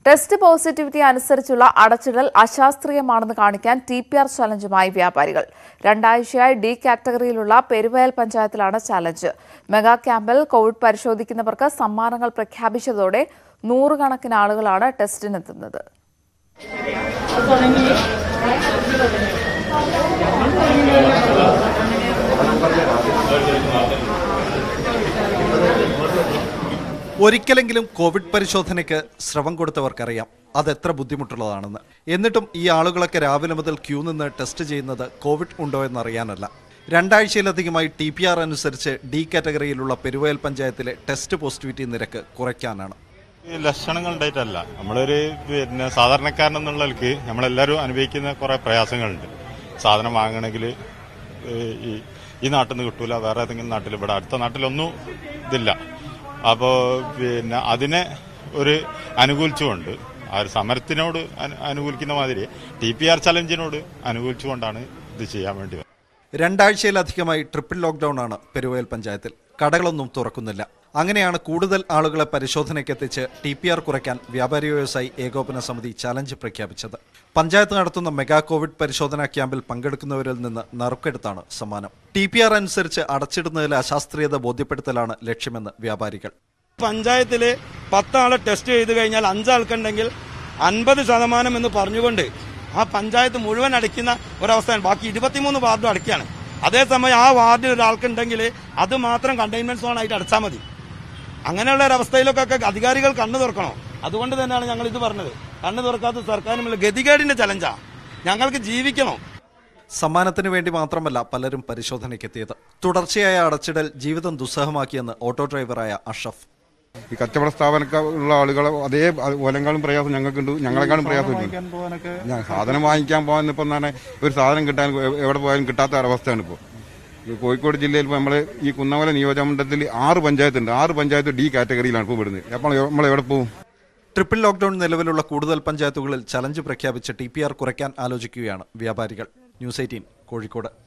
Test positivity അനുസരിച്ചുള്ള അടച്ചിടൽ അശാസ്ത്രീയമാണെന്ന് കാണിക്കാൻ T P R ചലഞ്ചുമായി വ്യാപാരികൾ രണ്ടാഴ്ചയായി ഡി കാറ്റഗറിയിലുള്ള പെരുവയൽ പഞ്ചായത്തിലാണ് ചലഞ്ച് മെഗാ ക്യാമ്പിൽ കോവിഡ് പരിശോധിക്കുന്നവർക്ക് സമ്മാനങ്ങൾ പ്രഖ്യാപിച്ചതോടെ നൂറുകണക്കിന് ആളുകളാണ് ടെസ്റ്റിനെത്തുന്നത് ഒരിക്കലെങ്കിലും കോവിഡ് പരിശോധനയ്ക്ക് ശ്രവം കൊടുത്തവർക്കറിയാം അത് എത്ര ബുദ്ധിമുട്ടുള്ളതാണെന്ന് എന്നിട്ടും ഈ ആളുകളൊക്കെ രാവിലെ മുതൽ ക്യൂ നിന്ന് ടെസ്റ്റ് ചെയ്യുന്നത് കോവിഡ് ഉണ്ടോ എന്നറിയാനല്ല രണ്ടാഴ്ചയിലധികമായി ടി പി ആർ അനുസരിച്ച് ഡി കാറ്റഗറിയിലുള്ള പെരുവയൽ പഞ്ചായത്തിലെ ടെസ്റ്റ് പോസിറ്റിവിറ്റി നിരക്ക് കുറയ്ക്കാനാണ് ഈ ലക്ഷണങ്ങൾ ഉണ്ടായിട്ടല്ല നമ്മളൊരു പിന്നെ സാധാരണക്കാരൻ എന്നുള്ള നിലയ്ക്ക് നമ്മളെല്ലാവരും അനുഭവിക്കുന്ന കുറേ പ്രയാസങ്ങളുണ്ട് സാധനം വാങ്ങണമെങ്കിൽ ഈ ഈ നാട്ടിൽ നിന്ന് കിട്ടൂല വേറെ ഏതെങ്കിലും നാട്ടിൽ ഇവിടെ അടുത്ത നാട്ടിലൊന്നും ഇതില്ല അപ്പോൾ പിന്നെ അതിനെ ഒരു അനുകൂലിച്ചുകൊണ്ട് ആ ഒരു സമരത്തിനോട് അനു- അനുകൂലിക്കുന്ന മാതിരി ടി പി ആർ ചലഞ്ചിനോട് അനുകൂലിച്ചുകൊണ്ടാണ് ഇത് ചെയ്യാൻ വേണ്ടി വന്നത്. രണ്ടാഴ്ചയിലധികമായി ട്രിപ്പിൾ ലോക്ക്ഡൌൺ ആണ് പെരുവയൽ പഞ്ചായത്തിൽ കടകളൊന്നും തുറക്കുന്നില്ല അങ്ങനെയാണ് കൂടുതൽ ആളുകളെ പരിശോധനയ്ക്ക് എത്തിച്ച് ടി പി ആർ കുറയ്ക്കാൻ വ്യാപാരി വ്യവസായി ഏകോപന സമിതി ചലഞ്ച് പ്രഖ്യാപിച്ചത് പഞ്ചായത്ത് നടത്തുന്ന മെഗാ കോവിഡ് പരിശോധനാ ക്യാമ്പിൽ പങ്കെടുക്കുന്നവരിൽ നിന്ന് നറുക്കെടുത്താണ് സമ്മാനം ടി പി ആർ അനുസരിച്ച് അടച്ചിടുന്നതിലെ അശാസ്ത്രീയത ബോധ്യപ്പെടുത്തലാണ് ലക്ഷ്യമെന്ന് വ്യാപാരികൾ പഞ്ചായത്തില് പത്താളെ ടെസ്റ്റ് ചെയ്ത് കഴിഞ്ഞാൽ അഞ്ചാൾക്കുണ്ടെങ്കിൽ അൻപത് ശതമാനം എന്ന് പറഞ്ഞുകൊണ്ട് ആ പഞ്ചായത്ത് മുഴുവൻ അടയ്ക്കുന്ന ഒരവസ്ഥയാണ് ബാക്കി ഇരുപത്തിമൂന്ന് വാർഡും അടയ്ക്കുകയാണ് അതേസമയം ആ വാർഡിൽ ഒരാൾക്കുണ്ടെങ്കിൽ അത് മാത്രം കണ്ടെയ്ൻമെന്റ് സോൺ ആയിട്ട് അടച്ചാൽ മതി അങ്ങനെയുള്ള ഒരവസ്ഥയിലൊക്കെ അധികാരികൾ കണ്ണു തുറക്കണം അതുകൊണ്ട് തന്നെയാണ് ഞങ്ങൾ ഇത് പറഞ്ഞത് കണ്ണു തുറക്കാത്ത സർക്കാരിനുള്ള ഗതികേടിന്റെ ചലഞ്ചാ ഞങ്ങൾക്ക് ജീവിക്കണം സമ്മാനത്തിന് വേണ്ടി മാത്രമല്ല പലരും പരിശോധനയ്ക്കെത്തിയത് തുടർച്ചയായ അടച്ചിടൽ ജീവിതം ദുസ്സഹമാക്കിയെന്ന് ഓട്ടോ ഡ്രൈവറായ അഷഫ് ഈ കച്ചവട സ്ഥാപനമുള്ള ആളുകളെ അതേ ഓലങ്കാളും പ്രയാസം ഞങ്ങൾക്കുണ്ട് ഞങ്ങളെക്കാളും പ്രയാസമുണ്ട് ഞാൻ സാധനം വാങ്ങിക്കാൻ പോകാൻ ഇപ്പം എന്താണ് ഒരു സാധനം കിട്ടാൻ എ- എവിടെ പോയാലും കിട്ടാത്ത ഒരവസ്ഥയാണ് ഇപ്പോൾ ഈ കോഴിക്കോട് ജില്ലയിൽ ഇപ്പോൾ നമ്മൾ ഈ കുന്നമല നിയോജകമണ്ഡലത്തിൽ ആറ് പഞ്ചായത്തുണ്ട് ആറ് പഞ്ചായത്ത് ഡി കാറ്റഗറിയിലാണ് ഇപ്പോൾ വിടുന്നത് അപ്പോൾ നമ്മൾ എവിടെ പോകും ട്രിപ്പിൾ ലോക്ക്ഡൌൺ നിലവിലുള്ള കൂടുതൽ പഞ്ചായത്തുകളിൽ ചലഞ്ച് പ്രഖ്യാപിച്ച് ടി പി ആർ കുറയ്ക്കാൻ ആലോചിക്കുകയാണ് വ്യാപാരികൾ ന്യൂസ് എയ്റ്റീൻ കോഴിക്കോട്